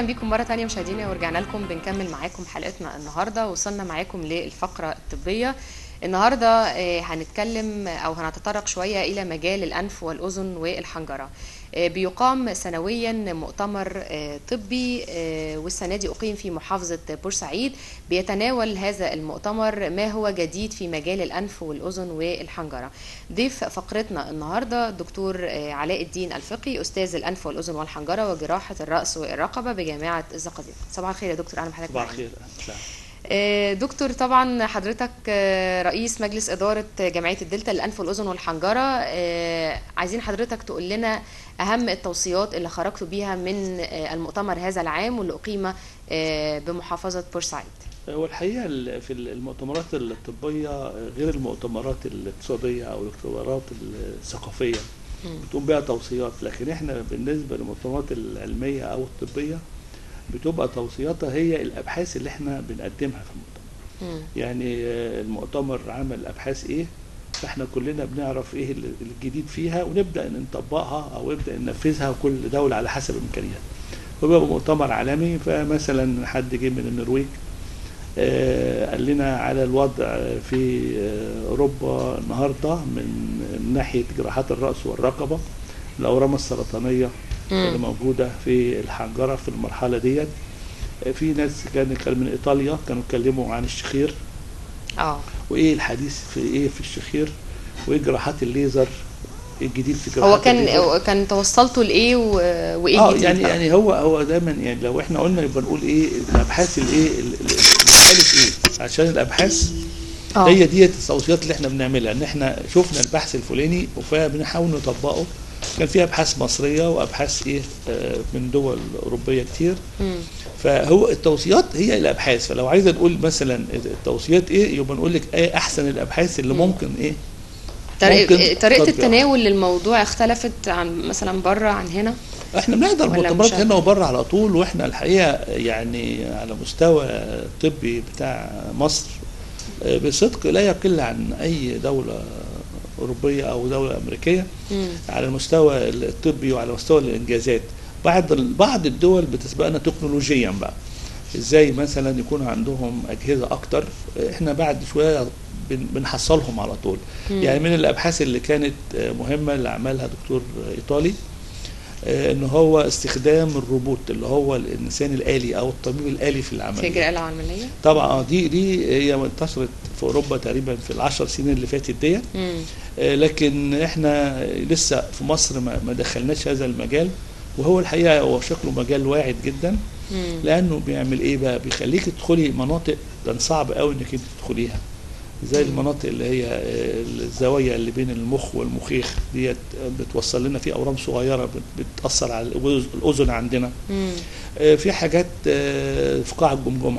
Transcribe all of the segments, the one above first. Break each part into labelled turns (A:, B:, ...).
A: اهلا بيكم مره تانية مشاهدينا ورجعنا لكم بنكمل معاكم حلقتنا النهارده وصلنا معاكم للفقره الطبيه النهارده آه، هنتكلم او هنتطرق شويه الى مجال الانف والاذن والحنجره آه، بيقام سنويا مؤتمر آه، طبي آه، والسنه دي اقيم في محافظه بورسعيد بيتناول هذا المؤتمر ما هو جديد في مجال الانف والاذن والحنجره ضيف فقرتنا النهارده دكتور آه، علاء الدين الفقي استاذ الانف والاذن والحنجره وجراحه الراس والرقبه بجامعه الزقازيق صباح الخير يا دكتور اهلا بحضرتك
B: صباح
A: معانا.
B: الخير أهلاً.
A: آه، دكتور طبعا حضرتك آه، رئيس مجلس إدارة جمعية الدلتا للأنف والأذن والحنجرة آه، عايزين حضرتك تقول لنا أهم التوصيات اللي خرجتوا بيها من آه، المؤتمر هذا العام واللي أقيم آه، بمحافظة بورسعيد
B: هو الحقيقه ال- في المؤتمرات الطبيه غير المؤتمرات الاقتصاديه او المؤتمرات الثقافيه بتقوم بها توصيات لكن احنا بالنسبه للمؤتمرات العلميه او الطبيه بتبقى توصياتها هي الابحاث اللي احنا بنقدمها في المؤتمر
A: مم.
B: يعني آه، المؤتمر عمل ابحاث ايه فاحنا كلنا بنعرف ايه ال- الجديد فيها ونبدا نطبقها او نبدا ننفذها وكل دوله على حسب امكانياتها وبيبقى مؤتمر عالمي فمثلا حد جه من النرويج آه، قال لنا على الوضع في آه، اوروبا النهارده من من ناحيه جراحات الراس والرقبه الاورام السرطانيه اللي
A: مم.
B: موجوده في الحنجره في المرحله ديت آه، في ناس كان كان من ايطاليا كانوا اتكلموا عن الشخير
A: اه
B: وايه الحديث في ايه في الشخير وايه جراحات الليزر الجديد في جراحات
A: هو كان
B: الليزر.
A: كان توصلتوا لإيه و- وإيه
B: اه
A: الجديد
B: يعني
A: بقى؟
B: يعني هو هو دايما يعني لو احنا قلنا يبقى نقول ايه الابحاث الايه ال- ال- الالف ايه عشان الابحاث
A: آه.
B: هي ديت التوصيات اللي احنا بنعملها ان احنا شفنا البحث الفلاني وبنحاول نطبقه كان في ابحاث مصريه وابحاث ايه آه، من دول اوروبيه كتير
A: مم.
B: فهو التوصيات هي الابحاث فلو عايزه نقول مثلا التوصيات ايه يبقى نقول لك ايه احسن الابحاث اللي ممكن ايه
A: طريقة
B: ممكن
A: طريقة
B: تطبيقها.
A: التناول للموضوع اختلفت عن مثلا بره عن هنا
B: احنا بنحضر
A: ولا
B: مؤتمرات
A: مش
B: هنا وبره على طول واحنا الحقيقه يعني على مستوى الطبي بتاع مصر آه، بصدق لا يقل عن اي دوله اوروبيه او دوله امريكيه
A: مم.
B: على المستوى الطبي وعلى مستوى الانجازات بعض بعض الدول بتسبقنا تكنولوجيا بقى ازاي مثلا يكون عندهم اجهزه اكتر احنا بعد شويه بن- بنحصلهم على طول
A: مم.
B: يعني من الابحاث اللي كانت آه، مهمه اللي عملها دكتور ايطالي آه، ان هو استخدام الروبوت اللي هو الانسان الالي او الطبيب الالي في
A: في
B: العمليه
A: إجراء العملية
B: طبعا آه، دي دي هي انتشرت في اوروبا تقريبا في العشر سنين اللي فاتت ديت
A: مم.
B: آه، لكن احنا لسه في مصر ما ما دخلناش هذا المجال وهو الحقيقه هو شكله مجال واعد جدا
A: مم.
B: لانه بيعمل ايه بقى بيخليك تدخلي مناطق كان صعب قوي انك انت تدخليها زي
A: مم.
B: المناطق اللي هي آه، الزوايا اللي بين المخ والمخيخ ديت بتوصل لنا في اورام صغيره بت- بتاثر على الأذ- الاذن عندنا
A: مم.
B: آه، في حاجات آه، في قاع الجمجمه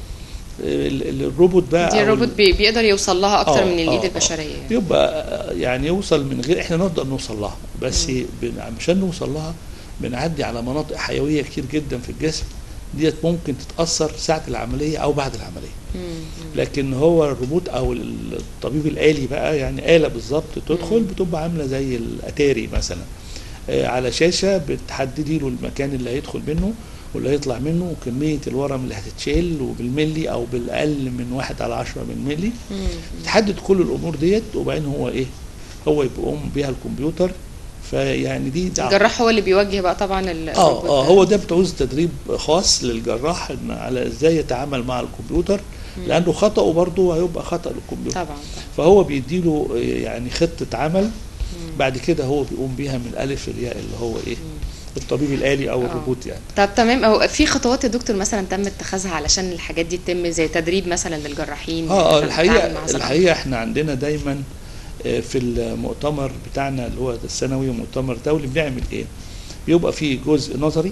B: آه، ال- ال- الروبوت بقى
A: دي
B: أو
A: الروبوت بي- بيقدر يوصل لها اكتر
B: آه،
A: من الايد
B: آه، آه.
A: البشريه
B: يبقى يعني يوصل من غير احنا نقدر نوصل لها بس بن- عشان نوصل لها بنعدي على مناطق حيويه كتير جدا في الجسم ديت ممكن تتاثر ساعه العمليه او بعد العمليه
A: مم.
B: لكن هو الروبوت او الطبيب الالي بقى يعني اله بالظبط تدخل
A: مم.
B: بتبقى عامله زي الاتاري مثلا آه، على شاشه بتحددي له المكان اللي هيدخل منه واللي هيطلع منه وكميه الورم اللي هتتشال وبالملي او بالاقل من واحد على عشرة من ملي
A: مم.
B: تحدد كل الامور ديت وبعدين هو ايه هو يقوم بيها الكمبيوتر فيعني دي ده
A: الجراح هو اللي بيوجه بقى طبعا ال-
B: اه
A: الروبوت
B: اه
A: ده.
B: هو ده بتعوز تدريب خاص للجراح إن على ازاي يتعامل مع الكمبيوتر
A: مم.
B: لانه خطأه برضه هيبقى خطأ للكمبيوتر
A: طبعا
B: فهو بيديله آه، يعني خطة عمل
A: مم.
B: بعد كده هو بيقوم بيها من الالف للياء اللي هو ايه
A: مم.
B: الطبيب الالي او
A: آه.
B: الروبوت يعني
A: طب تمام هو في خطوات يا دكتور مثلا تم اتخاذها علشان الحاجات دي تتم زي تدريب مثلا للجراحين
B: اه اه
A: مثلاً التعامل مع
B: الحقيقه
A: هذا
B: الحقيقه احنا عندنا دايما آه، في المؤتمر بتاعنا اللي هو السنوي مؤتمر دولي بنعمل ايه؟ بيبقى فيه جزء نظري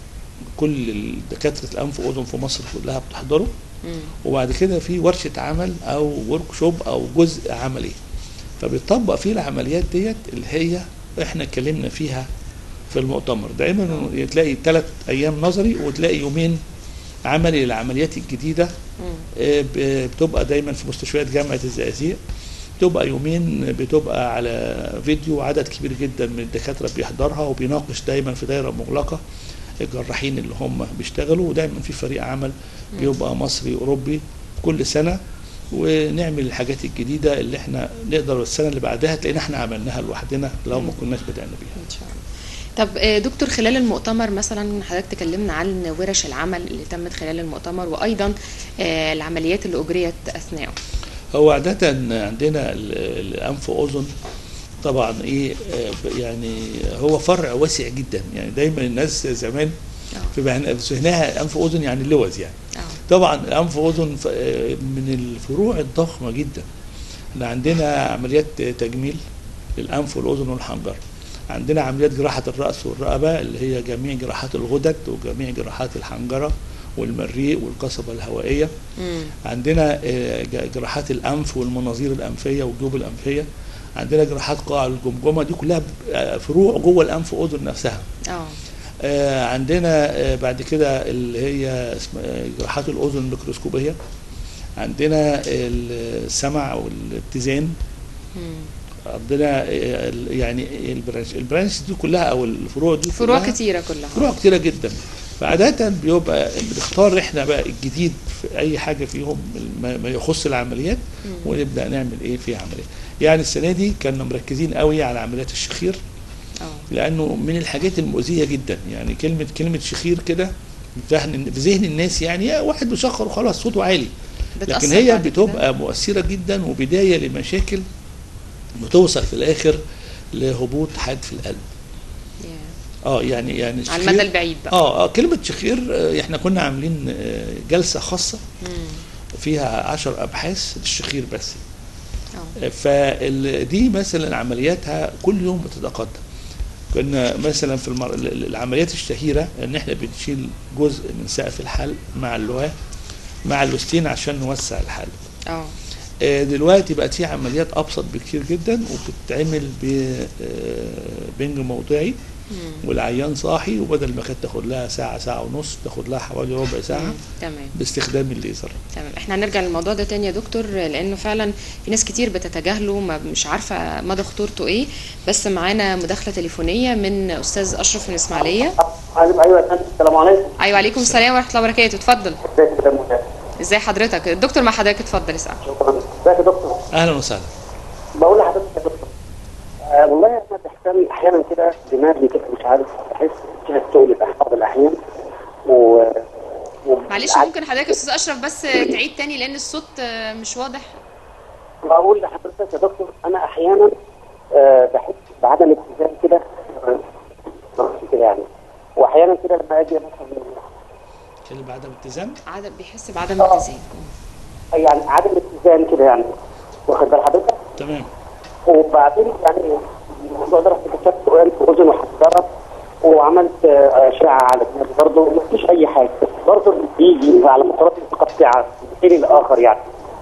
B: كل دكاتره الانف واذن في مصر كلها بتحضره
A: الأمر. مم.
B: وبعد كده في ورشه عمل او ورك شوب او جزء عملي فبيطبق فيه العمليات ديت اللي هي احنا اتكلمنا فيها في المؤتمر دايما تلاقي ثلاث ايام نظري وتلاقي يومين عملي للعمليات الجديده
A: مم.
B: آه، ب- بتبقى دايما في مستشفيات جامعه الزقازيق بتبقى يومين بتبقى على فيديو عدد كبير جدا من الدكاتره بيحضرها وبيناقش دايما في دايره مغلقه الجراحين اللي هم بيشتغلوا ودايما في فريق عمل بيبقى مصري اوروبي كل سنه ونعمل الحاجات الجديده اللي احنا نقدر السنه اللي بعدها تلاقينا احنا عملناها لوحدنا لو ما كناش بدانا بيها
A: ان شاء الله طب آه، دكتور خلال المؤتمر مثلا حضرتك تكلمنا عن ورش العمل اللي تمت خلال المؤتمر وايضا آه، العمليات اللي اجريت اثناءه
B: هو عادة عندنا ال- الأنف وأذن طبعا إيه آه، يعني هو فرع واسع جدا يعني دايما الناس زمان
A: اه
B: في بهن- في ذهنها أنف وأذن يعني اللوز يعني
A: اه
B: طبعا الأنف وأذن ف- آه، من الفروع الضخمة جدا احنا عندنا عمليات تجميل للأنف والأذن والحنجرة عندنا عمليات جراحة الرأس والرقبة اللي هي جميع جراحات الغدد وجميع جراحات الحنجرة والمريء والقصبة الهوائية
A: مم.
B: عندنا آه، ج- جراحات الانف والمناظير الانفيه والجيوب الانفيه عندنا جراحات قاع الجمجمه دي كلها ب- آه، فروع جوه الانف واذن نفسها
A: اه
B: آه، عندنا آه، بعد كده اللي هي اسم- آه، جراحات الاذن الميكروسكوبيه عندنا السمع والاتزان
A: مم.
B: عندنا آه، ال- يعني البرانش البرانش دي كلها او الفروع دي
A: فروع
B: كلها
A: كتيره كلها
B: فروع كتيرة جدا فعادة بيبقى بنختار احنا بقى الجديد في اي حاجة فيهم ما ما يخص العمليات
A: مم.
B: ونبدأ نعمل ايه في عمليات يعني السنة دي كنا مركزين قوي على عمليات الشخير
A: اه
B: لانه من الحاجات المؤذية جدا يعني كلمة كلمة شخير كده في ذهن في ذهن الناس يعني يا واحد بيشخر وخلاص صوته عالي لكن
A: بتأثر
B: هي
A: بعد كده؟
B: بتبقى مؤثرة جدا وبداية لمشاكل بتوصل في الاخر لهبوط حاد في القلب
A: يا.
B: اه يعني يعني
A: على
B: الشخير-
A: المدى البعيد بقى
B: اه اه كلمة شخير آه، احنا كنا عاملين آه، جلسة خاصة
A: مم.
B: فيها عشر أبحاث للشخير بس
A: اه
B: فدي مثلا عملياتها كل يوم بتتقدم كنا مثلا في المر... ال- ال- العمليات الشهيرة ان احنا بنشيل جزء من سقف الحلق مع اللواء مع الوستين عشان نوسع الحلق
A: اه
B: آه، دلوقتي بقت في عمليات ابسط بكتير جدا وبتتعمل ببنج موضعي
A: مم.
B: والعيان صاحي وبدل ما كانت تاخد لها ساعة ساعة ونص تاخد لها حوالي ربع ساعة
A: مم. تمام
B: باستخدام الليزر
A: تمام احنا هنرجع للموضوع ده تاني يا دكتور لانه فعلا في ناس كتير بتتجاهله ما مش عارفه مدى خطورته ايه بس معانا مداخله تليفونيه من استاذ اشرف من الاسماعيليه
C: ايوه ايوه يا فندم السلام عليكم
A: ايوه عليكم السلام ورحمه الله وبركاته اتفضل
C: ازيك يا فندم
A: ازي حضرتك الدكتور مع حضرتك اتفضل اسال
C: شكرا ازيك يا دكتور
B: اهلا وسهلا
C: بقول لحضرتك يا دكتور آه والله انا بحتاج احيانا كده دماغي كده مش عارف بحس فيها تقلب بعض الاحيان و و-
A: معلش ممكن حضرتك يا استاذ اشرف بس تعيد تاني لان الصوت آه، مش واضح
C: بقول لحضرتك يا دكتور انا احيانا آه بحس بعدم اتزان كده آه، كده يعني واحيانا كده لما اجي مثلا
B: كلمة بعدم اتزان
A: عدم بيحس بعدم اتزان
C: يعني عدم اتزان كده يعني واخد بال حضرتك
B: تمام
C: وبعدين يعني الموضوع ده رحت كتبت سؤال في اذن وحضرت وعملت آه، اشعه على دماغي برضه ما فيش اي حاجه برضه بيجي على فترات متقطعه من حين لاخر يعني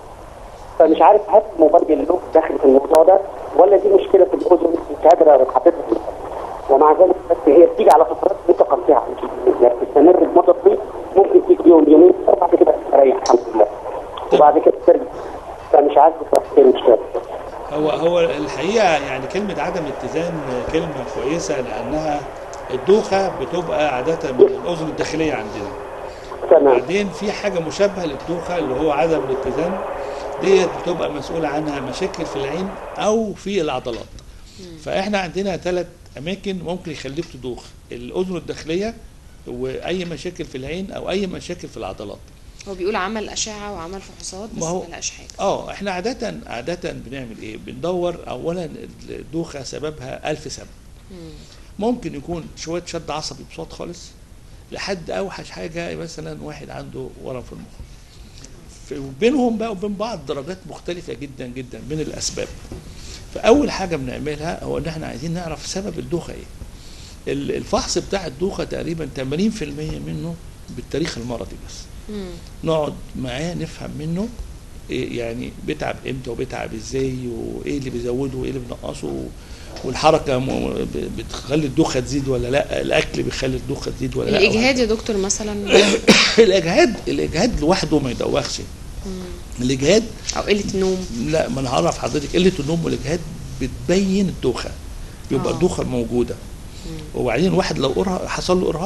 C: فمش عارف هل مبرر له داخل في الموضوع ده ولا دي مشكله في الاذن مش قادره احددها ومع ذلك بس هي بتيجي على فترات متقطعه مش يعني تستمر لمده طويله ممكن تيجي يوم يومين وبعد كده تريح الحمد لله وبعد كده ترجع فمش عارف ايه المشكله
B: هو هو الحقيقة يعني كلمة عدم اتزان كلمة كويسة لأنها الدوخة بتبقى عادة من الأذن الداخلية عندنا
C: تمام
B: بعدين في حاجة مشابهة للدوخة اللي هو عدم الاتزان ديت بتبقى مسؤول عنها مشاكل في العين أو في العضلات فإحنا عندنا ثلاث أماكن ممكن يخليك تدوخ الأذن الداخلية وأي مشاكل في العين أو أي مشاكل في العضلات
A: هو بيقول عمل اشعه وعمل فحوصات بس
B: ما هو-
A: ما لقاش حاجه
B: اه احنا عادة عادة بنعمل ايه؟ بندور اولا الدوخة سببها ألف سبب.
A: مم.
B: ممكن يكون شوية شد عصبي بصوت خالص لحد اوحش حاجة مثلا واحد عنده ورم في المخ. في- وبينهم بقى وبين بعض درجات مختلفة جدا جدا من الاسباب. فاول حاجة بنعملها هو ان احنا عايزين نعرف سبب الدوخة ايه. ال- الفحص بتاع الدوخة تقريبا 80% منه بالتاريخ المرضي بس.
A: مم.
B: نقعد معاه نفهم منه إيه يعني بيتعب امتى وبيتعب ازاي وايه اللي بيزوده وايه اللي بينقصه والحركه م- ب- بتخلي الدوخه تزيد ولا لا الاكل بيخلي الدوخه تزيد ولا لا
A: الاجهاد يا دكتور مثلا
B: الاجهاد الاجهاد لوحده ما يدوخش
A: مم.
B: الاجهاد
A: او قله نوم
B: لا ما انا هعرف حضرتك قله النوم والاجهاد بتبين الدوخه يبقى
A: آه.
B: الدوخه موجوده
A: مم.
B: وبعدين واحد لو أرهق حصل له ارهاق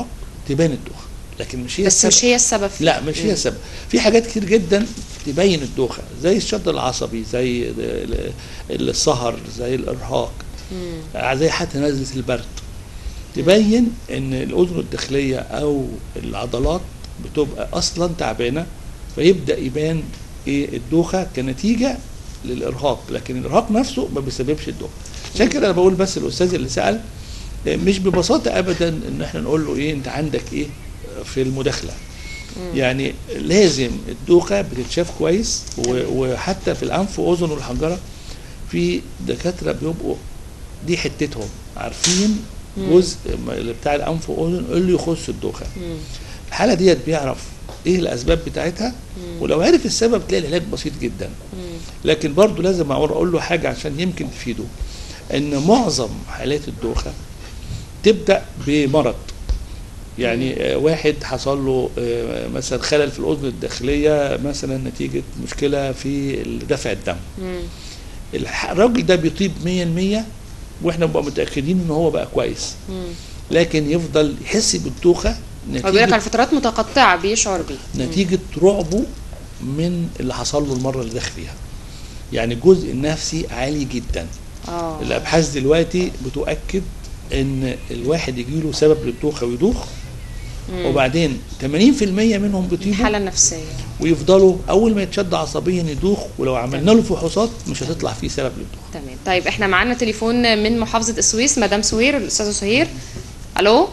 B: تبان الدوخه لكن مش هي
A: بس
B: السبب.
A: مش هي السبب فيه.
B: لا مش هي السبب في حاجات كتير جدا تبين الدوخه زي الشد العصبي زي ال- ال- السهر زي الارهاق زي حتى نزله البرد تبين ان الاذن الداخليه او العضلات بتبقى اصلا تعبانه فيبدا يبان ايه الدوخه كنتيجه للارهاق لكن الارهاق نفسه ما بيسببش الدوخه عشان كده انا بقول بس الاستاذ اللي سال آه، مش ببساطه ابدا ان احنا نقول له ايه انت عندك ايه في المداخله يعني لازم الدوخه بتتشاف كويس و- وحتى في الانف واذن والحنجره في دكاتره بيبقوا دي حتتهم عارفين جزء م- اللي بتاع الانف واذن اللي يخص الدوخه
A: مم.
B: الحاله ديت بيعرف ايه الاسباب بتاعتها ولو عرف السبب تلاقي العلاج بسيط جدا
A: مم.
B: لكن برضه لازم اقول أقول له حاجه عشان يمكن تفيده ان معظم حالات الدوخه تبدا بمرض يعني آه، واحد حصل له آه، مثلا خلل في الاذن الداخليه مثلا نتيجه مشكله في دفع الدم
A: مم.
B: الح- الراجل ده بيطيب 100% واحنا بنبقى متاكدين ان هو بقى كويس
A: مم.
B: لكن يفضل يحس بالدوخه
A: هو بيقول لك على
B: نتيجه
A: فترات متقطعه بيشعر بيه
B: نتيجه رعبه من اللي حصل له المره اللي داخل فيها يعني الجزء النفسي عالي جدا
A: اه
B: الابحاث دلوقتي بتؤكد ان الواحد يجي له سبب للدوخه ويدوخ وبعدين 80% منهم بيطيبوا
A: الحاله النفسيه
B: ويفضلوا اول ما يتشد عصبيا يدوخ ولو عملنا له فحوصات مش هتطلع فيه سبب للدوخه
A: تمام طيب احنا معانا تليفون من محافظه السويس مدام سوير الاستاذه سهير الو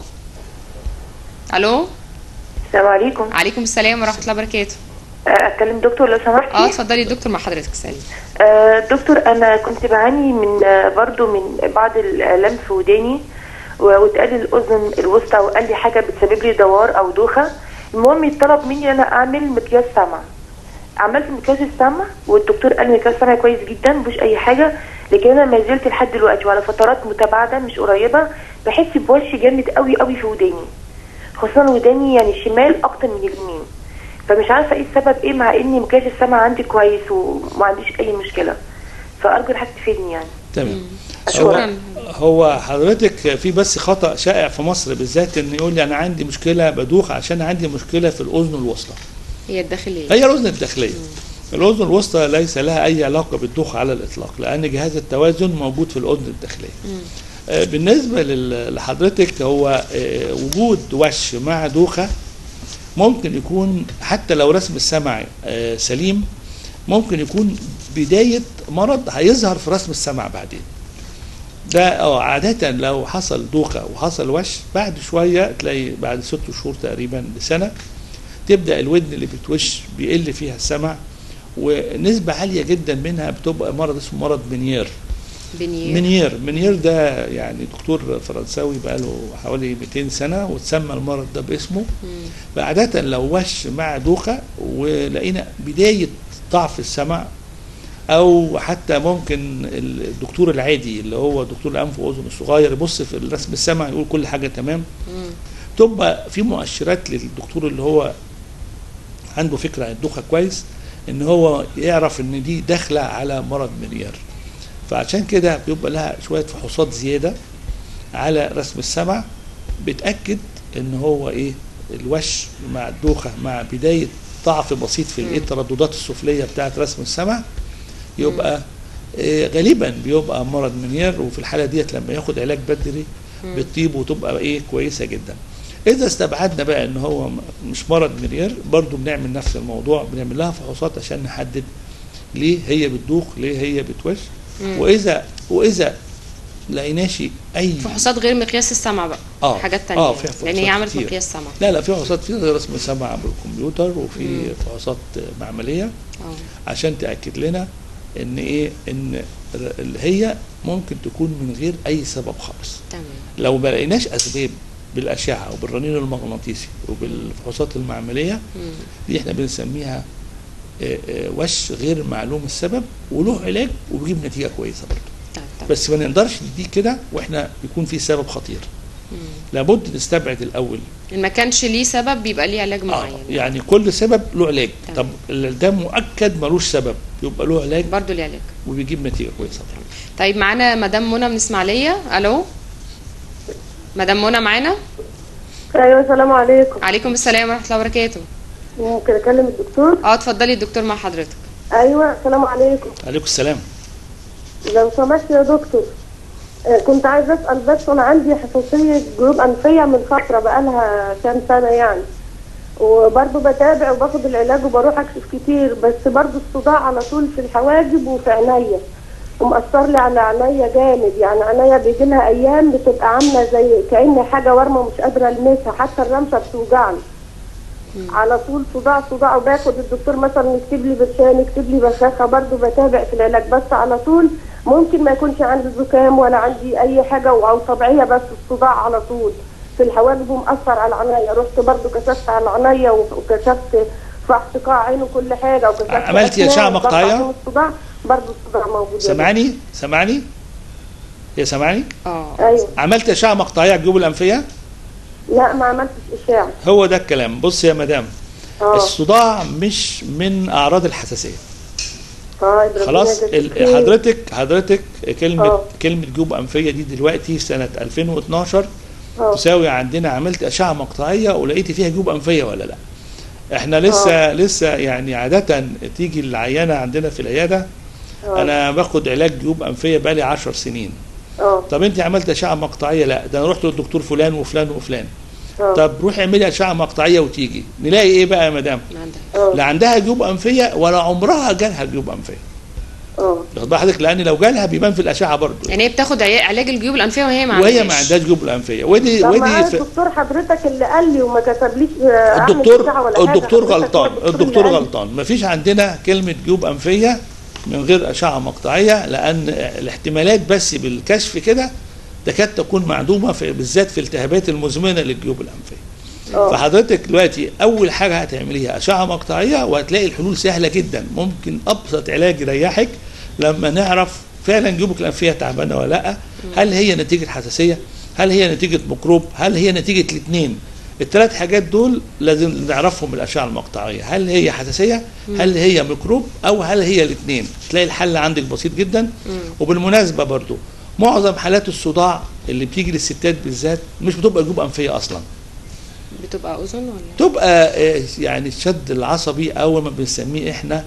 A: الو
D: السلام عليكم
A: عليكم السلام ورحمه الله وبركاته
D: اتكلم دكتور لو سمحتي
A: اه اتفضلي يا دكتور مع حضرتك سالي
D: آه، دكتور انا كنت بعاني من آه، برضو من بعض الالام في وداني و- واتقال لي الاذن الوسطى وقال لي حاجه بتسبب لي دوار او دوخه المهم يطلب مني ان انا اعمل مقياس سمع عملت مقياس السمع والدكتور قال لي مقياس سمع كويس جدا مفيش اي حاجه لكن انا ما زلت لحد دلوقتي وعلى فترات متباعده مش قريبه بحس بوش جامد قوي قوي في وداني خصوصا وداني يعني الشمال اكتر من اليمين فمش عارفه ايه السبب ايه مع اني مقياس السمع عندي كويس وما عنديش اي مشكله فارجو الحاجه تفيدني يعني
B: تمام
A: شكراً.
B: هو هو حضرتك في بس خطا شائع في مصر بالذات ان يقول لي انا عندي مشكله بدوخ عشان عندي مشكله في الاذن الوسطى
A: هي الداخليه
B: هي الاذن الداخليه الاذن الوسطى ليس لها اي علاقه بالدوخه على الاطلاق لان جهاز التوازن موجود في الاذن الداخليه آه، بالنسبه لل- لحضرتك هو آه، وجود وش مع دوخه ممكن يكون حتى لو رسم السمع آه، سليم ممكن يكون بدايه مرض هيظهر في رسم السمع بعدين ده اه عادة لو حصل دوخة وحصل وش بعد شوية تلاقي بعد ست شهور تقريبا لسنة تبدأ الودن اللي بتوش بيقل فيها السمع ونسبة عالية جدا منها بتبقى مرض اسمه مرض منير
A: بنير
B: منير منير ده يعني دكتور فرنساوي بقاله حوالي 200 سنة وتسمى المرض ده باسمه فعادة لو وش مع دوخة ولقينا بداية ضعف السمع او حتى ممكن الدكتور العادي اللي هو دكتور الانف واذن الصغير يبص في الرسم السمع يقول كل حاجه تمام
A: مم.
B: تبقى في مؤشرات للدكتور اللي هو عنده فكره عن الدوخه كويس ان هو يعرف ان دي داخله على مرض منير فعشان كده بيبقى لها شويه فحوصات زياده على رسم السمع بتاكد ان هو ايه الوش مع الدوخه مع بدايه ضعف بسيط في الايه الترددات السفليه بتاعه رسم السمع يبقى آه، غالبا بيبقى مرض منير وفي الحاله ديت لما ياخد علاج بدري بتطيب وتبقى ايه كويسه جدا اذا استبعدنا بقى ان هو م- مش مرض منير برضو بنعمل نفس الموضوع بنعمل لها فحوصات عشان نحدد ليه هي بتدوخ ليه هي بتوش واذا واذا لقيناش اي
A: فحوصات غير مقياس السمع بقى
B: اه
A: حاجات تانية
B: اه في
A: لان هي
B: فحوصات
A: عملت
B: كتير.
A: مقياس سمع
B: لا لا في فحوصات في رسم سمع بالكمبيوتر وفي فحوصات معمليه
A: اه
B: عشان تاكد لنا ان ايه ان ر- اللي هي ممكن تكون من غير اي سبب خالص
A: تمام
B: لو ما لقيناش اسباب بالاشعه وبالرنين المغناطيسي وبالفحوصات المعمليه
A: مم.
B: دي احنا بنسميها آه، آه، وش غير معلوم السبب وله علاج وبيجيب نتيجه كويسه برضه
A: طيب طيب
B: بس ما نقدرش نديه كده واحنا يكون في سبب خطير
A: مم.
B: لابد نستبعد الاول
A: ان ما كانش ليه سبب بيبقى ليه علاج
B: آه
A: معين
B: يعني كل سبب له علاج
A: تمام.
B: طب ال- ده مؤكد ملوش سبب يبقى له علاج
A: برضه ليه علاج
B: وبيجيب نتيجه كويسه
A: طيب معانا مدام منى من اسماعيليه الو مدام منى معانا
E: ايوه السلام عليكم
A: عليكم السلام ورحمه الله وبركاته
E: ممكن اكلم الدكتور
A: اه اتفضلي الدكتور مع حضرتك
E: ايوه السلام عليكم
B: عليكم السلام
E: لو سمحت يا دكتور آه، كنت عايزه اسال بس انا عندي حساسيه جيوب انفيه من فتره بقالها كام سنه يعني وبرضه بتابع وباخد العلاج وبروح اكشف كتير بس برضه الصداع على طول في الحواجب وفي عينيا ومأثر لي على عينيا جامد يعني عينيا بيجي لها ايام بتبقى عامله زي كأن حاجه ورمه مش قادره المسها حتى الرمشه بتوجعني على طول صداع صداع وباخد الدكتور مثلا يكتب لي برشام يكتب لي بخاخه برضه بتابع في العلاج بس على طول ممكن ما يكونش عندي زكام ولا عندي اي حاجه او طبيعيه بس الصداع على طول في الحواجب ومأثر على العناية رحت برضه كشفت على العناية وكشفت فحص قاع عين وكل حاجه وكشفت
B: عملتي
E: أسنان
B: أشعة
E: وضغط
B: مقطعية؟
E: عشان الصداع برضه الصداع موجود يا
B: سامعني سامعني يا سامعني
A: اه
E: دكتور. ايوه
B: عملت اشعه مقطعيه على الجيوب الانفيه
E: لا ما عملتش اشاعه
B: هو ده الكلام بص يا مدام
E: اه
B: الصداع مش من اعراض الحساسيه
E: طيب ربنا
B: خلاص
E: يجازيك
B: ال-
E: خير.
B: حضرتك حضرتك كلمه
E: آه.
B: كلمه جيوب انفيه دي دلوقتي سنه 2012
E: اه
B: تساوي عندنا عملت اشعه مقطعيه ولقيتي فيها جيوب انفيه ولا لا احنا لسه لسه يعني عاده تيجي العيانه عندنا في العياده
E: آه.
B: انا باخد علاج جيوب انفيه بقالي 10 سنين
E: اه
B: طب انت عملت اشعه مقطعيه لا ده انا رحت للدكتور فلان وفلان وفلان
E: اه
B: طب روحي اعملي اشعه مقطعيه وتيجي نلاقي ايه بقى يا مدام
A: ما عندها
E: اه
B: لا عندها جيوب انفيه ولا عمرها جالها جيوب انفيه
E: اه
B: واخد بال حضرتك لان لو جالها بيبان في الاشعه برضه
A: يعني هي بتاخد عي- علاج الجيوب الانفيه وهي ما
B: وهي
A: عندهاش
B: ما عندهاش جيوب الانفيه ودي
E: طب ما
B: ودي
E: أنا
B: في
E: الدكتور حضرتك اللي قال لي وما كتبليش آه، أعمل
B: الدكتور
E: أشعة ولا حاجة.
B: الدكتور
E: حضرتك هو
B: غلطان
E: اللي
B: الدكتور
E: قال لي.
B: غلطان مفيش عندنا كلمه جيوب انفيه من غير اشعه مقطعيه لان الاحتمالات بس بالكشف كده تكاد تكون معدومه في بالذات في الالتهابات المزمنه للجيوب الانفيه
E: اه
B: فحضرتك دلوقتي اول حاجه هتعمليها اشعه مقطعيه وهتلاقي الحلول سهله جدا ممكن ابسط علاج يريحك لما نعرف فعلا جيوبك الانفيه تعبانه ولا لا هل هي نتيجه حساسيه هل هي نتيجه ميكروب هل هي نتيجه الاثنين الثلاث حاجات دول لازم نعرفهم بالاشعه المقطعيه هل هي حساسيه هل هي ميكروب او هل هي الاثنين تلاقي الحل عندك بسيط جدا وبالمناسبه برضو معظم حالات الصداع اللي بتيجي للستات بالذات مش بتبقى جيوب انفيه اصلا
A: بتبقى اذن ولا
B: تبقى آه، يعني الشد العصبي او ما بنسميه احنا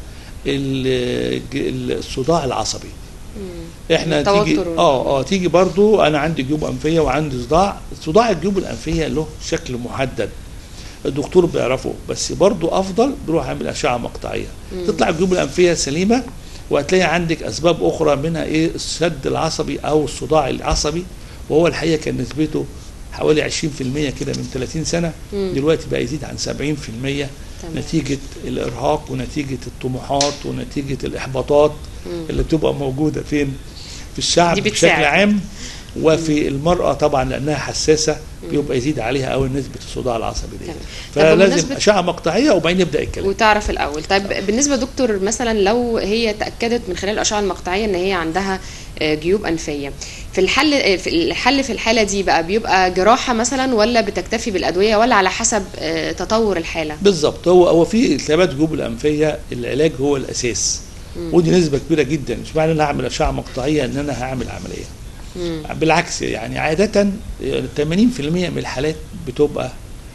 B: ال- ج- الصداع العصبي احنا
A: التوتر
B: تيجي
A: وال-
B: اه اه تيجي برضو انا عندي جيوب انفيه وعندي صداع صداع الجيوب الانفيه له شكل محدد الدكتور بيعرفه بس برضو افضل بيروح يعمل اشعه مقطعيه تطلع الجيوب الانفيه سليمه وهتلاقي عندك اسباب اخرى منها ايه الشد العصبي او الصداع العصبي وهو الحقيقه كان نسبته حوالي 20% كده من 30 سنه
A: مم.
B: دلوقتي بقى يزيد عن 70%
A: تمام.
B: نتيجه الارهاق ونتيجه الطموحات ونتيجه الاحباطات
A: مم.
B: اللي بتبقى موجوده فين في الشعب
A: دي
B: بشكل
A: بتساعد.
B: عام وفي المراه طبعا لانها حساسه بيبقى يزيد عليها قوي نسبه الصداع العصبي دي
A: تمام. طب
B: فلازم
A: بمناسبة-
B: اشعه مقطعيه وبعدين نبدا الكلام
A: وتعرف الاول طيب بالنسبه دكتور مثلا لو هي تاكدت من خلال الاشعه المقطعيه ان هي عندها آه، جيوب انفيه في الحل آه، في الحل في الحاله دي بقى بيبقى جراحه مثلا ولا بتكتفي بالادويه ولا على حسب آه، تطور الحاله
B: بالظبط هو هو في التهابات جيوب الانفيه العلاج هو الاساس ودي نسبه كبيره جدا مش معنى ان انا هعمل اشعه مقطعيه ان انا هعمل عمليه
A: مم.
B: بالعكس يعني عاده 80% من الحالات بتبقى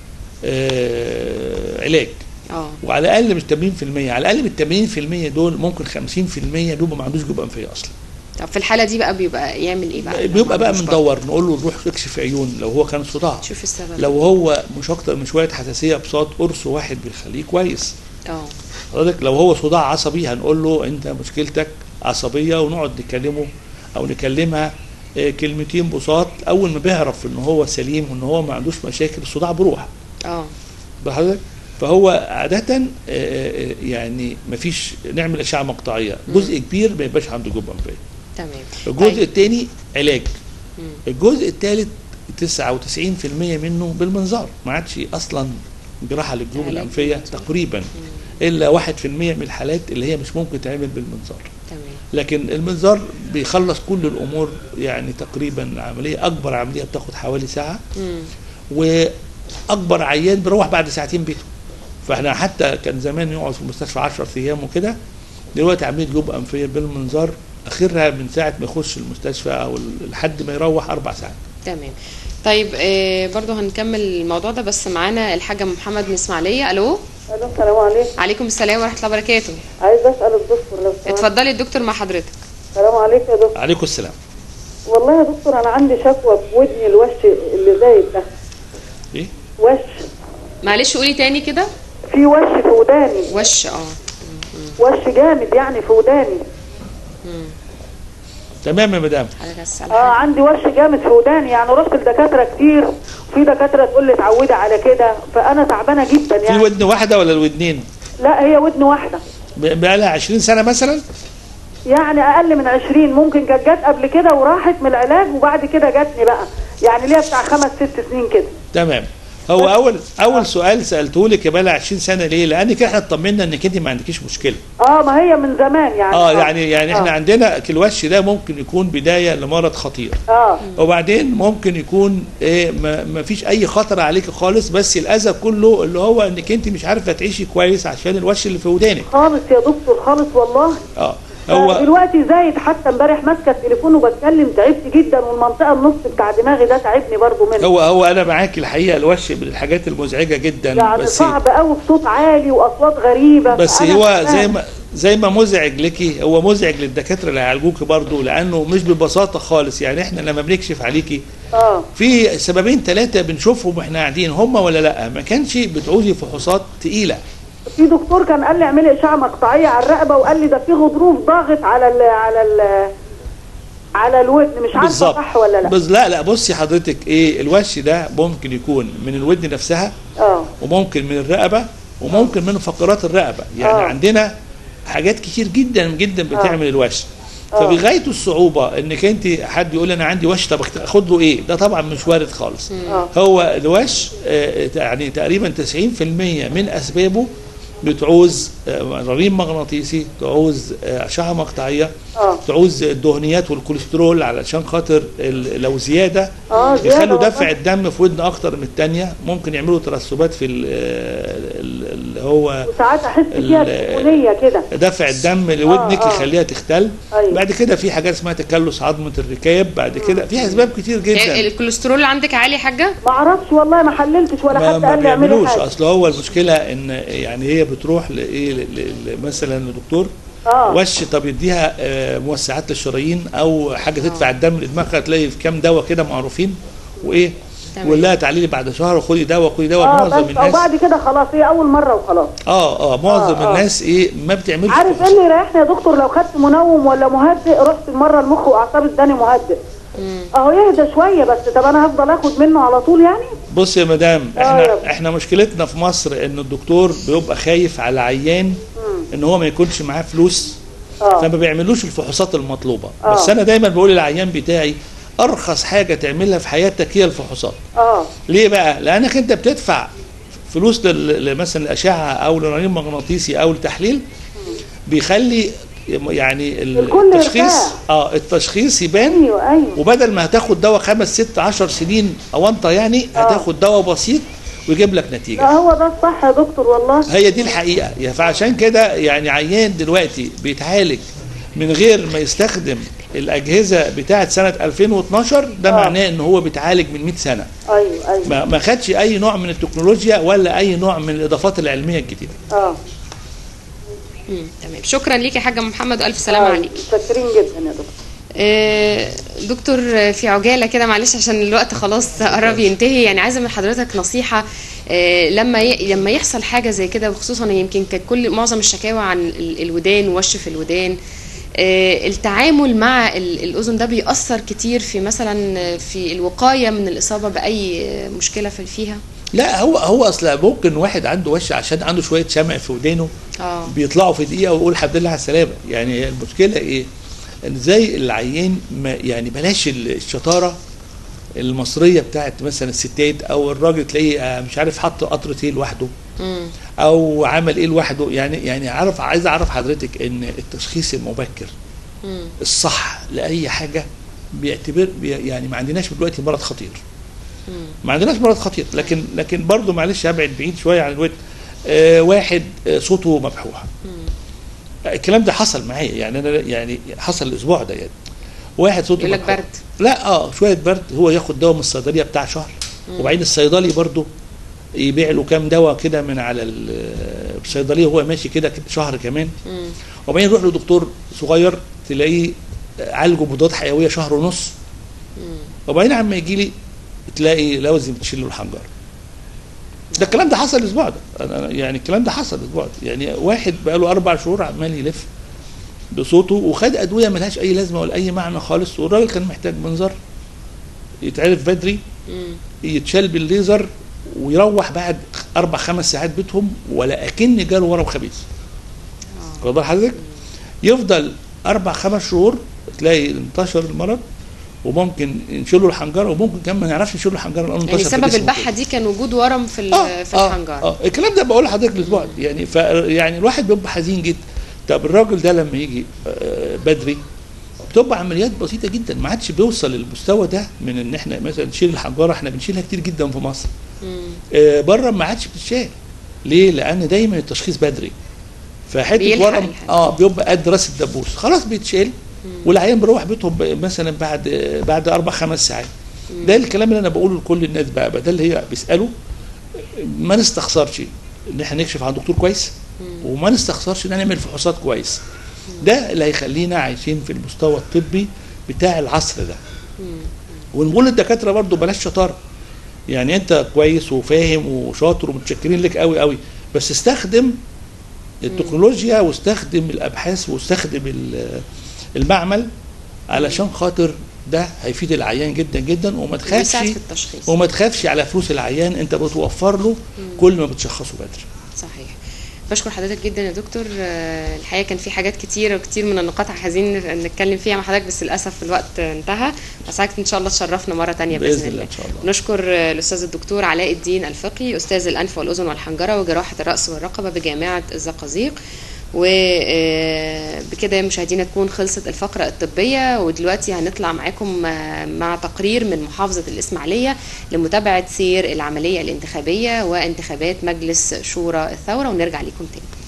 B: آه علاج
A: اه
B: وعلى الاقل مش 80% على الاقل من 80% دول ممكن 50% بيبقى ما عندوش جيوب انفيه اصلا
A: طب في الحاله دي بقى بيبقى يعمل ايه بقى لو
B: بيبقى
A: ما
B: بقى
A: عندوش
B: مندور نقول له روح اكشف عيون لو هو كان صداع
A: برضه؟ شوف السبب
B: لو هو مش اكتر من شويه حساسيه بصوت قرص واحد بيخليه كويس
A: اه
B: حضرتك لو هو صداع عصبي هنقول له انت مشكلتك عصبيه ونقعد نكلمه او نكلمها آه، كلمتين بساط اول ما بيعرف ان هو سليم وان هو ما عندوش مشاكل الصداع بيروح
A: اه
B: بحضرتك فهو عادة آه، آه، يعني مفيش نعمل أشعة مقطعية جزء كبير ما يبقاش عنده جيوب أنفية
A: تمام
B: الجزء
A: طيب.
B: الثاني علاج
A: مم.
B: الجزء الثالث 99% منه بالمنظار ما عادش أصلا جراحة للجيوب
A: علاج
B: الأنفية
A: بالمنظار.
B: تقريبا إلا 1% من الحالات اللي هي مش ممكن تعمل بالمنظار
A: تمام
B: لكن المنظار بيخلص كل الأمور يعني تقريبا عملية أكبر عملية بتاخد حوالي ساعة
A: مم.
B: واكبر عيان بيروح بعد ساعتين بيته فاحنا حتى كان زمان يقعد في المستشفى 10 ايام وكده دلوقتي عمليه جيوب انفيه بالمنظار اخرها من ساعه ما يخش المستشفى او لحد ما يروح اربع ساعات
A: تمام طيب آه، برضو هنكمل الموضوع ده بس معانا الحاجه محمد من اسماعيليه الو
F: الو السلام عليكم
A: عليكم السلام ورحمه الله وبركاته
F: عايز اسال الدكتور لو سمحت
A: اتفضلي الدكتور مع حضرتك
F: السلام عليكم يا دكتور
B: عليكم السلام
F: والله يا دكتور انا عندي شكوى في ودني الوش اللي زايد ده
B: ايه
F: وش
A: معلش قولي تاني كده
F: في وش في وداني
A: وش اه
F: وش جامد يعني في وداني
B: تمام يا مدام
A: حضرتك عايز تسأل
F: اه
A: حاجة؟
F: عندي وش جامد في وداني يعني رحت لدكاتره كتير وفي دكاتره تقول لي اتعودي على كده فانا تعبانه جدا
B: في
F: يعني
B: ودن واحده ولا الودنين
F: لا هي ودن واحده
B: ب- بقالها 20 سنه مثلا
F: يعني اقل من 20 ممكن كانت جت قبل كده وراحت من العلاج وبعد كده جاتني بقى يعني ليها بتاع خمس ست سنين كده
B: تمام هو اول اول سؤال سالته لك بقالها 20 سنه ليه لان كده احنا اطمنا انك انت ما عندكيش مشكله
F: اه ما هي من زمان يعني
B: اه يعني يعني احنا
F: آه.
B: عندنا الوش ده ممكن يكون بدايه لمرض خطير
F: اه
B: وبعدين ممكن يكون إيه ما, ما فيش اي خطر عليك خالص بس الاذى كله اللي هو انك انت مش عارفه تعيشي كويس عشان الوش اللي في ودانك
F: خالص يا دكتور خالص والله
B: اه
F: هو
B: هو
F: دلوقتي زايد حتى امبارح ماسكه التليفون وبتكلم تعبت جدا والمنطقه النص بتاع دماغي ده تعبني برضو منه
B: هو هو انا معاك الحقيقه الوش من الحاجات المزعجه جدا
F: يعني
B: بس
F: صعب قوي بصوت عالي واصوات غريبه
B: بس
F: فأنا
B: هو
F: تعبانة.
B: زي ما زي ما مزعج ليكي هو مزعج للدكاتره اللي هيعالجوكي برضه لانه مش ببساطه خالص يعني احنا لما بنكشف عليكي
F: اه
B: في سببين ثلاثه بنشوفهم واحنا قاعدين هم ولا لا ما كانش بتعوزي فحوصات تقيله
F: في دكتور كان قال لي اعملي اشعه مقطعيه على الرقبه وقال لي ده في غضروف ضاغط على ال على ال على الودن مش عارفه
B: بالظبط
F: صح ولا لا
B: بس لا لا بصي حضرتك ايه الوش ده ممكن يكون من الودن نفسها
F: اه
B: وممكن من الرقبه وممكن من فقرات الرقبه يعني
F: آه.
B: عندنا حاجات كتير جدا جدا بتعمل الوش فبغايه الصعوبه انك انت حد يقول انا عندي وش طب اخد له ايه ده طبعا مش وارد خالص
F: آه.
B: هو الوش آه، يعني تقريبا 90% من اسبابه بتعوز آه، رنين مغناطيسي تعوز آه، اشعه مقطعيه
F: اه
B: تعوز الدهنيات والكوليسترول علشان خاطر ال- لو زياده
F: اه زيادة
B: يخلوا
F: والله.
B: دفع الدم في ودن اكتر من الثانيه ممكن يعملوا ترسبات في ال- ال- اللي هو
F: وساعات احس فيها
B: ال-
F: سخونيه كده
B: دفع الدم لودنك
F: آه.
B: يخليها تختل
F: أيوة.
B: بعد كده في حاجات اسمها تكلس عظمه الركاب بعد كده في اسباب كتير
A: آه،
B: جدا
A: الكوليسترول اللي عندك عالي يا حاجه
F: ما اعرفش والله ما حللتش ولا
B: ما,
F: حد
B: ما
F: قال لي اعملي
B: بيعملوش
F: حاجه
B: اصل هو المشكله ان يعني هي بتروح لايه ل- ل- مثلا لدكتور
F: اه
B: وش طب يديها آه، موسعات للشرايين او حاجه تدفع الدم لدماغها تلاقي في كام دواء كده معروفين وايه
A: تمام.
B: ويقول لها تعالي لي بعد شهر خدي دواء خدي دواء
F: اه
B: معظم
F: بس او
B: الناس
F: بعد كده خلاص هي اول مره وخلاص
B: اه اه معظم
F: آه، آه.
B: الناس ايه ما بتعملش
F: عارف ايه
B: فحوصات.
F: اللي يريحني يا دكتور لو خدت منوم ولا مهدئ رحت مره المخ واعصاب اداني مهدئ اهو يهدى شويه بس طب انا هفضل اخد منه على طول يعني
B: بص يا مدام
F: آه يا
B: احنا
F: ابني.
B: احنا مشكلتنا في مصر ان الدكتور بيبقى خايف على عيان ان هو ما يكونش معاه فلوس
F: اه
B: فما بيعملوش الفحوصات المطلوبه
F: آه.
B: بس انا دايما بقول للعيان بتاعي ارخص حاجه تعملها في حياتك هي الفحوصات
F: اه
B: ليه بقى لانك انت بتدفع فلوس لل- ل- مثلا الاشعه او لرنين مغناطيسي او التحليل بيخلي يعني
F: الكل
B: التشخيص
F: يرتاح.
B: اه التشخيص يبان
F: ايوه ايوه
B: وبدل ما هتاخد دواء خمس ست عشر سنين او انت يعني هتاخد دواء بسيط ويجيب لك
F: لا
B: نتيجه
F: هو ده الصح يا دكتور والله
B: هي دي الحقيقه يعني فعشان كده يعني عيان دلوقتي بيتعالج من غير ما يستخدم الاجهزه بتاعه سنه 2012 ده
F: آه.
B: معناه ان هو بيتعالج من 100 سنه
F: ايوه ايوه
B: ما ما خدش اي نوع من التكنولوجيا ولا اي نوع من الاضافات العلميه الجديده
F: اه
A: مم، تمام شكرا ليك يا حاجه محمد والف سلامه
F: آه،
A: عليك
F: متشكرين جدا يا دكتور
A: آه، دكتور آه، في عجاله كده معلش عشان الوقت خلاص قرب ينتهي يعني عايزه من حضرتك نصيحه آه، لما ي... لما يحصل حاجه زي كده وخصوصا يمكن كانت كل معظم الشكاوى عن ال- الودان ووش في الودان آه، التعامل مع ال- الاذن ده بيأثر كتير في مثلا آه، في الوقايه من الاصابه باي آه، مشكله في فيها
B: لا هو هو اصل ممكن واحد عنده وش عشان عنده شويه شمع في ودانه
A: اه
B: بيطلعوا في دقيقه ويقول الحمد لله على السلامه يعني هي المشكله ايه ان زي العيان ما يعني بلاش الشطاره المصريه بتاعت مثلا الستات او الراجل تلاقيه آه، مش عارف حط قطره ايه لوحده
A: مم.
B: او عمل ايه لوحده يعني يعني عارف عايز اعرف حضرتك ان التشخيص المبكر
A: مم.
B: الصح لاي حاجه بيعتبر بي يعني ما عندناش دلوقتي مرض خطير ما عندناش مرض خطير لكن لكن برضه معلش هبعد بعيد شويه عن الود آه واحد آه صوته مبحوح آه، الكلام ده حصل معايا يعني انا يعني حصل الاسبوع ده يعني واحد صوته
A: يقول لك
B: مكحول.
A: برد.
B: لا اه شويه برد هو ياخد دواء من الصيدليه بتاع شهر وبعدين الصيدلي برضه يبيع له كام دواء كده من على ال- الصيدليه وهو ماشي كده كده شهر كمان
A: مم.
B: وبعدين يروح لدكتور صغير تلاقيه عالجه بمضادات حيويه شهر ونص وبعدين عما يجي لي تلاقي لازم تشيل له الحنجره ده الكلام ده حصل الاسبوع ده أنا يعني الكلام ده حصل الاسبوع ده يعني واحد بقى له اربع شهور عمال يلف بصوته وخد ادويه ملهاش اي لازمه ولا اي معنى خالص والراجل كان محتاج منظر يتعرف بدري
A: مم.
B: يتشال بالليزر ويروح بعد اربع خمس ساعات بيتهم ولا اكن جاله ورم خبيث واخد بال حضرتك يفضل اربع خمس شهور تلاقي انتشر المرض وممكن نشيله الحنجره وممكن كمان ما نعرفش نشيله الحنجره لانه انتشر
A: يعني
B: في
A: سبب
B: جسمه
A: البحه دي كان وجود ورم في ال- في الحنجره
B: اه الكلام ده بقول لحضرتك الاسبوع ده. يعني ف يعني الواحد بيبقى حزين جدا طب الراجل ده لما يجي آه، بدري بتبقى عمليات بسيطه جدا ما عادش بيوصل للمستوى ده من ان احنا مثلا نشيل الحنجره احنا بنشيلها كتير جدا في مصر
A: مم.
B: آه، بره ما عادش بتتشال ليه؟ لان دايما التشخيص بدري فحته
A: بيلحق
B: ورم
A: الحاجة.
B: اه بيبقى قد راس الدبوس خلاص بيتشال والعيان بيروح بيتهم ب- مثلا بعد بعد اربع خمس ساعات ده الكلام اللي انا بقوله لكل الناس بقى بدل اللي هي بيسالوا ما نستخسرش ان احنا نكشف عن دكتور كويس وما نستخسرش ان احنا نعمل فحوصات كويس ده اللي هيخلينا عايشين في المستوى الطبي بتاع العصر ده ونقول للدكاتره برضو بلاش شطاره يعني انت كويس وفاهم وشاطر ومتشكرين لك قوي قوي بس استخدم التكنولوجيا واستخدم الابحاث واستخدم ال- المعمل علشان خاطر ده هيفيد العيان جدا جدا وما تخافش
A: بيساعد في التشخيص
B: وما تخافش على فلوس العيان انت بتوفر له كل ما بتشخصه بدري
A: صحيح بشكر حضرتك جدا يا دكتور آه، الحقيقه كان في حاجات كتير وكتير من النقاط عايزين نتكلم فيها مع حضرتك بس للاسف الوقت انتهى بس حضرتك ان شاء الله تشرفنا مره تانية باذن,
B: بإذن الله
A: الله
B: إن شاء الله.
A: نشكر آه، الاستاذ الدكتور علاء الدين الفقي استاذ الانف والاذن والحنجره وجراحه الراس والرقبه بجامعه الزقازيق وبكده مشاهدينا تكون خلصت الفقرة الطبية ودلوقتي هنطلع معاكم آه، مع تقرير من محافظة الإسماعيلية لمتابعة سير العملية الانتخابية وانتخابات مجلس شورى الثورة ونرجع لكم تاني